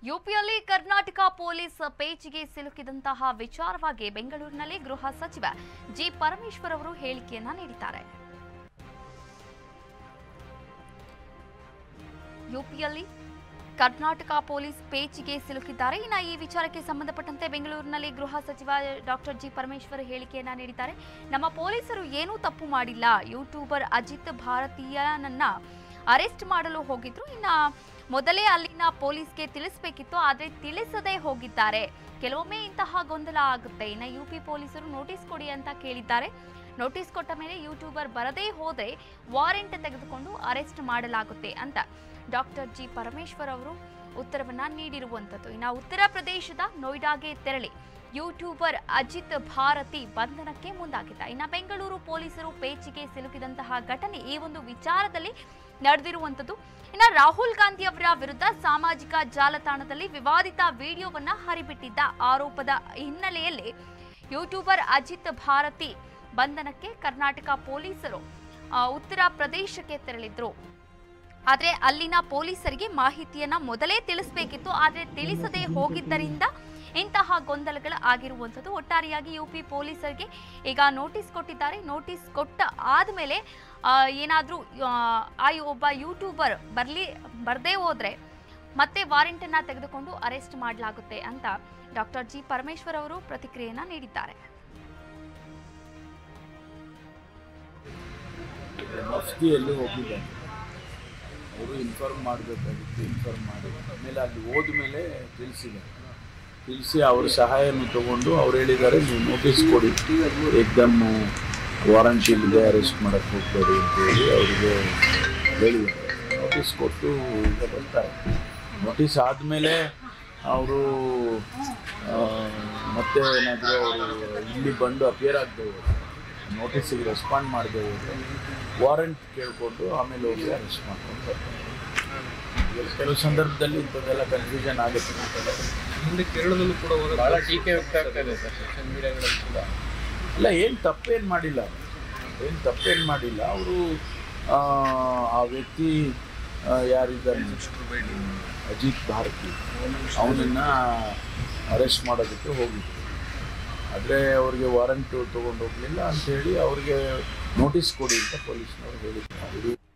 ಯುಪಿಯಲ್ಲಿ Karnataka police ಪೇಚಿಗೆ ಸಿಲುಕಿದಂತಹ ವಿಚಾರವಾಗಿ ಬೆಂಗಳೂರಿನಲ್ಲಿ ಗೃಹ ಸಚಿವ ಜಿ ಪರಮೇಶ್ವರ್ ಅವರು ಹೇಳಿಕೆಯನ್ನ ನೀಡಿದ್ದಾರೆ ಯುಪಿಯಲ್ಲಿ ಕರ್ನಾಟಕ ಪೊಲೀಸ್ ಪೇಚಿಗೆ ಸಿಲುಕಿದ್ದಾರೆ ಇನ್ನು ಈ ವಿಚಾರಕ್ಕೆ ಸಂಬಂಧಪಟ್ಟಂತೆ ಬೆಂಗಳೂರಿನಲ್ಲಿ ಗೃಹ ಸಚಿವ ಡಾಕ್ಟರ್ ಜಿ ಪರಮೇಶ್ವರ್ ಹೇಳಿಕೆಯನ್ನ ನೀಡಿದ್ದಾರೆ ನಮ್ಮ ಪೊಲೀಸರು ಏನೂ ತಪ್ಪು ಮಾಡಿಲ್ಲ ಯೂಟ್ಯೂಬರ್ ಅಜಿತ್ ಭಾರತೀಯನನ್ನ ಅರೆಸ್ಟ್ ಮಾಡಲು ಹೋಗಿದ್ರು ಇನ್ನ ಮೊದಲೇ ಅಲ್ಲಿನ ಪೊಲೀಸ್ಗೆ ತಿಳಿಸಬೇಕಿತ್ತು ಆದರೆ ತಿಳಿಸದೇ ಹೋಗಿದ್ದಾರೆ ಕೆಲವೊಮ್ಮೆ ಇಂತಹ ಗೊಂದಲ ಆಗುತ್ತೆ ಇನ್ನು ಯುಪಿ ಪೊಲೀಸರು ನೋಟಿಸ್ ಕೊಡಿ ಅಂತ ಕೇಳಿದ್ದಾರೆ ನೋಟಿಸ್ ಕೊಟ್ಟ ಮೇಲೆ ಯೂಟ್ಯೂಬರ್ ಬರದೇ ಹೋದ್ರೆ ವಾರೆಂಟ್ ತೆಗೆದುಕೊಂಡು ಅರೆಸ್ಟ್ ಮಾಡಲಾಗುತ್ತೆ ಅಂತ ಡಾಕ್ಟರ್ ಜಿ ಪರಮೇಶ್ವರ್ ಅವರು ಉತ್ತರವನ್ನ ನೀಡಿರುವಂಥದ್ದು ಇನ್ನು ಉತ್ತರ ಪ್ರದೇಶದ ನೋಯ್ಡಾಗೆ ತೆರಳಿ ಯೂಟ್ಯೂಬರ್ ಅಜಿತ್ ಭಾರತಿ ಬಂಧನಕ್ಕೆ ಮುಂದಾಗಿದ್ದ ಇನ್ನು ಬೆಂಗಳೂರು ಪೊಲೀಸರು ಪೇಚಿಗೆ ಸಿಲುಕಿದಂತಹ ಘಟನೆ ಈ ಒಂದು ವಿಚಾರದಲ್ಲಿ ನಡೆದಿರುವಂಥದ್ದು ಇನ್ನು ರಾಹುಲ್ ಗಾಂಧಿ ಅವರ ವಿರುದ್ಧ ಸಾಮಾಜಿಕ ಜಾಲತಾಣದಲ್ಲಿ ವಿವಾದಿತ ವಿಡಿಯೋವನ್ನ ಹರಿಬಿಟ್ಟಿದ್ದ ಆರೋಪದ ಹಿನ್ನೆಲೆಯಲ್ಲಿ ಯೂಟ್ಯೂಬರ್ ಅಜಿತ್ ಭಾರತಿ ಬಂಧನಕ್ಕೆ ಕರ್ನಾಟಕ ಪೊಲೀಸರು ಆ, ಉತ್ತರ ಪ್ರದೇಶಕ್ಕೆ ತೆರಳಿದ್ರು ಆದರೆ ಅಲ್ಲಿನ ಪೊಲೀಸರಿಗೆ ಮಾಹಿತಿಯನ್ನ ಮೊದಲೇ ತಿಳಿಸಬೇಕಿತ್ತು ಆದರೆ ತಿಳಿಸದೆ ಹೋಗಿದ್ದರಿಂದ ಇಂತಹ ಗೊಂದಲಗಳು ಆಗಿರುವಂಥದ್ದು ಒಟ್ಟಾರೆಯಾಗಿ ಯುಪಿ ಪೊಲೀಸರಿಗೆ ಈಗ ನೋಟಿಸ್ ಕೊಟ್ಟಿದ್ದಾರೆ ನೋಟಿಸ್ ಕೊಟ್ಟ ಆದಮೇಲೆ ಏನಾದರೂ ಆ ಒಬ್ಬ ಯೂಟ್ಯೂಬರ್ ಬರಲಿ ಬರದೇ ಹೋದರೆ ಮತ್ತೆ ವಾರೆಂಟನ್ನು ತೆಗೆದುಕೊಂಡು ಅರೆಸ್ಟ್ ಮಾಡಲಾಗುತ್ತೆ ಅಂತ ಡಾಕ್ಟರ್ ಜಿ ಪರಮೇಶ್ವರ್ ಅವರು ಪ್ರತಿಕ್ರಿಯೆಯನ್ನ ನೀಡಿದ್ದಾರೆ ಮಫ್ತಿಯಲ್ಲಿ ಹೋಗಿದ್ದಾನೆ ಅವರು ಇನ್ಫಾರ್ಮ್ ಮಾಡಬೇಕಾಗಿತ್ತು ಇನ್ಫಾರ್ಮ್ ಮಾಡಿ ಆಮೇಲೆ ಅಲ್ಲಿ ಹೋದ್ಮೇಲೆ ತಿಳಿಸಿದ್ದಾರೆ ತಿಳಿಸಿ ಅವ್ರ ಸಹಾಯನೂ ತಗೊಂಡು ಅವ್ರು ಹೇಳಿದ್ದಾರೆ ನೀವು ನೋಟಿಸ್ ಕೊಡಿ ಏಕ್ದಮ್ ವಾರಂಟ್ ಇಲ್ಲದೆ ಅರೆಸ್ಟ್ ಮಾಡೋಕ್ಕೆ ಹೋಗಬೇಡಿ ಅಂತ ಹೇಳಿ ಅವರಿಗೆ ಹೇಳಿದ್ದಾರೆ ನೋಟಿಸ್ ಕೊಟ್ಟು ಈಗ ಬರ್ತಾರೆ ನೋಟಿಸ್ ಆದಮೇಲೆ ಅವರು ಮತ್ತೆ ಏನಾದರೂ ಅವರು ಇಲ್ಲಿ ಬಂದು ಅಪಿಯರ್ ಆಗದೆ ಹೋದ್ರೆ ನೋಟಿಸಿಗೆ ರೆಸ್ಪಾಂಡ್ ಮಾಡದೆ ಹೋದರೆ ವಾರೆಂಟ್ ಕೇಳಿಕೊಂಡು ಆಮೇಲೆ ಹೋಗಿ ಅರೆಸ್ಟ್ ಮಾಡ್ಕೊಂಡು ಬರ್ತಾರೆ ಈಗ ಕೆಲವು ಸಂದರ್ಭದಲ್ಲಿ ಇಂಥದ್ದೆಲ್ಲ ಕನ್ಫ್ಯೂಷನ್ ಆಗುತ್ತೆ ಮುಂದೆ ಕೇರಳದಲ್ಲೂ ಕೂಡ ಹೋದಾಗ ಬಹಳ ಟೀಕೆ ವ್ಯಕ್ತ ಇದೆ ಸರ್ ಸೋಷಿಯಲ್ ಮೀಡಿಯಾಗಳಲ್ಲಿ ಕೂಡ ಇಲ್ಲ ಏನು ತಪ್ಪೇನು ಮಾಡಿಲ್ಲ ಏನು ತಪ್ಪೇನು ಮಾಡಿಲ್ಲ ಅವರು ಆ ವ್ಯಕ್ತಿ ಆ, ಯಾರಿದ್ದಾರೆ ಅಜಿತ್ ಭಾರತಿ ಅವನನ್ನು ಅರೆಸ್ಟ್ ಮಾಡೋದಕ್ಕೆ ಹೋಗಿದ್ರು ಆದರೆ ಅವ್ರಿಗೆ ವಾರಂಟ್ ತೊಗೊಂಡು ಹೋಗಲಿಲ್ಲ ಅಂಥೇಳಿ ಅವ್ರಿಗೆ ನೋಟಿಸ್ ಕೊಡಿ ಅಂತ ಪೊಲೀಸ್ನವ್ರು ಹೇಳಿದ್ರು ಇದು